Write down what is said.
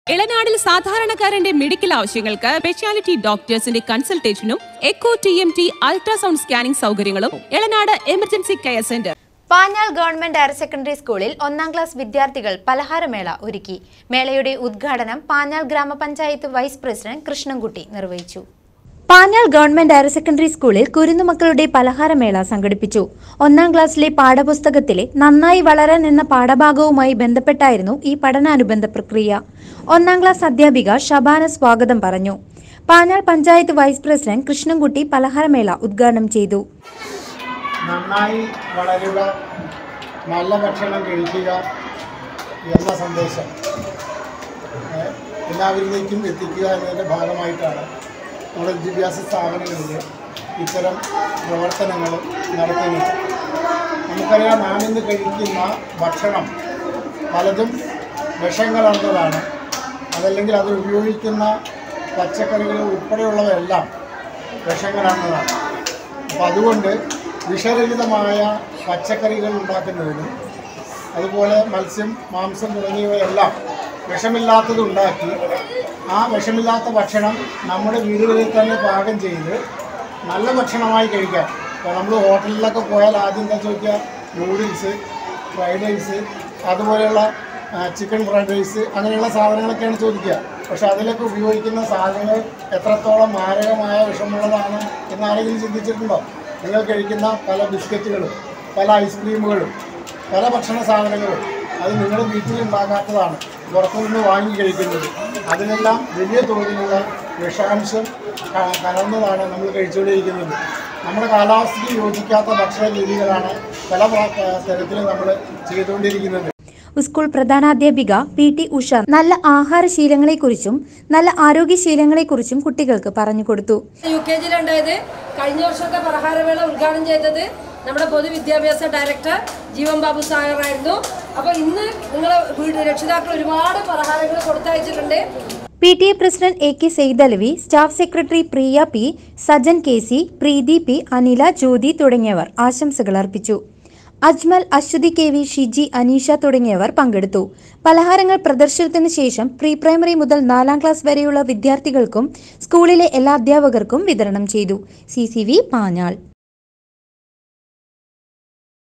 ഇളനാടിൽ സാധാരണക്കാരന്റെ മെഡിക്കൽ ആവശ്യങ്ങൾക്ക് സ്പെഷ്യാലിറ്റി ഡോക്ടേഴ്സിന്റെ കൺസൾട്ടേഷനും echo T M T ultrasound scanning സൗകര്യങ്ങളും Elanad emergency care centre Panjal government higher secondary സ്കൂളിൽ ഒന്നാം ക്ലാസ് വിദ്യാർത്ഥികൾ പലഹാരമേള ഒരുക്കി മേളയുടെ ഉദ്ഘാടനം പാഞ്ഞാൾ ഗ്രാമപഞ്ചായത്ത് വൈസ് പ്രസിഡന്റ് കൃഷ്ണൻകുട്ടി നിർവഹിച്ചു പാഞ്ഞാൾ ഗവൺമെന്റ് ഹയർ സെക്കൻഡറി സ്കൂളിൽ കുരുന്നുമക്കളുടെ പലഹാരമേള സംഘടിപ്പിച്ചു ഒന്നാം ക്ലാസ്സിലെ പാഠപുസ്തകത്തിലെ നന്നായി വളരാൻ എന്ന പാഠഭാഗവുമായി ബന്ധപ്പെട്ടായിരുന്നു ഈ പഠനാനുബന്ധ പ്രക്രിയ ഒന്നാം ക്ലാസ് അധ്യാപിക ഷബാന സ്വാഗതം പറഞ്ഞു പാഞ്ഞാൾ പഞ്ചായത്ത് വൈസ് പ്രസിഡന്റ് കൃഷ്ണൻകുട്ടി പലഹാരമേള ഉദ്ഘാടനം ചെയ്തു നന്നായി വളരുക നല്ല ഭക്ഷണം കഴിക്കുക എന്ന സന്ദേശം ഏഹ്, എല്ലാവരിലേക്കും എത്തിക്കുക എന്നതിൻ്റെ ഭാഗമായിട്ടാണ് നമ്മുടെ വിദ്യാഭ്യാസ സ്ഥാപനങ്ങളിൽ ഇത്തരം പ്രവർത്തനങ്ങൾ നടത്തുന്നത് നമുക്കറിയാം നാം ഇന്ന് കഴിക്കുന്ന ഭക്ഷണം പലതും വിഷം കലർന്നതാണ് അതല്ലെങ്കിൽ അത് ഉപയോഗിക്കുന്ന പച്ചക്കറികൾ ഉൾപ്പെടെയുള്ളവയെല്ലാം വിഷം കലർന്നതാണ് അപ്പോൾ അതുകൊണ്ട് വിഷരഹിതമായ പച്ചക്കറികൾ ഉണ്ടാക്കുന്നതിനും അതുപോലെ മത്സ്യം മാംസം തുടങ്ങിയവയെല്ലാം വിഷമില്ലാത്തത് ഉണ്ടാക്കി ആ വിഷമില്ലാത്ത ഭക്ഷണം നമ്മുടെ വീടുകളിൽ തന്നെ പാകം ചെയ്ത് നല്ല ഭക്ഷണമായി കഴിക്കാം ഇപ്പോൾ നമ്മൾ ഹോട്ടലിലൊക്കെ പോയാൽ ആദ്യം എന്താ ചോദിക്കുക നൂഡിൽസ് ഫ്രൈഡ് റൈസ് അതുപോലെയുള്ള ചിക്കൻ ഫ്രൈഡ് റൈസ് അങ്ങനെയുള്ള സാധനങ്ങളൊക്കെയാണ് ചോദിക്കുക പക്ഷെ അതിലൊക്കെ ഉപയോഗിക്കുന്ന സാധനങ്ങൾ എത്രത്തോളം മാരകമായ വിഷമുള്ളതാണ് എന്ന് ആരെങ്കിലും ചിന്തിച്ചിട്ടുണ്ടോ നിങ്ങൾ കഴിക്കുന്ന പല ബിസ്ക്കറ്റുകളും പല ഐസ്ക്രീമുകളും പല ഭക്ഷണ സാധനങ്ങളും അത് നിങ്ങൾ വീട്ടിൽ ഉണ്ടാക്കാത്തതാണ് പുറത്തുനിന്ന് വാങ്ങി കഴിക്കുന്നത് അതിനെല്ലാം വലിയ തോതിലുള്ള വിഷാംശം ക- കലർന്നതാണ് നമ്മൾ കഴിച്ചുകൊണ്ടിരിക്കുന്നത് നമ്മുടെ കാലാവസ്ഥയ്ക്ക് യോജിക്കാത്ത ഭക്ഷണ രീതികളാണ് പല പ്ര- തരത്തിലും നമ്മൾ ചെയ്തുകൊണ്ടിരിക്കുന്നത് സ്കൂൾ പ്രധാനാധ്യാപിക പി ടി ഉഷ നല്ല ആഹാരശീലങ്ങളെക്കുറിച്ചും നല്ല ആരോഗ്യശീലങ്ങളെക്കുറിച്ചും കുട്ടികൾക്ക് പറഞ്ഞു കൊടുത്തു യു കെ ജിയിലുണ്ടായത് കഴിഞ്ഞ വർഷത്തെ പ്രഹാരവേള ഉദ്ഘാടനം ചെയ്തത് നമ്മുടെ പൊതുവിദ്യാഭ്യാസ ഡയറക്ടർ ജീവൻ ബാബു സാഗറായിരുന്നു അപ്പോൾ ഇന്ന് നിങ്ങൾ വീട് രക്ഷിതാക്കൾ ഒരുപാട് പ്രഹാരങ്ങൾ കൊടുത്തയച്ചിട്ടുണ്ട് P T A president A K Saithalavi staff secretary Priya P Sajan K C Preethi P Anila Jyothi തുടങ്ങിയവർ ആശംസകൾ അർപ്പിച്ചു അജ്മൽ അശ്വതി കെ വി ഷിജി അനീഷ തുടങ്ങിയവർ പങ്കെടുത്തു പലഹാരങ്ങൾ പ്രദർശനത്തിന് ശേഷം പ്രീ പ്രൈമറി മുതൽ നാലാം ക്ലാസ് വരെയുള്ള വിദ്യാർത്ഥികൾക്കും സ്കൂളിലെ എല്ലാ അധ്യാപകർക്കും വിതരണം ചെയ്തു സി സി വി പാഞ്ഞാൾ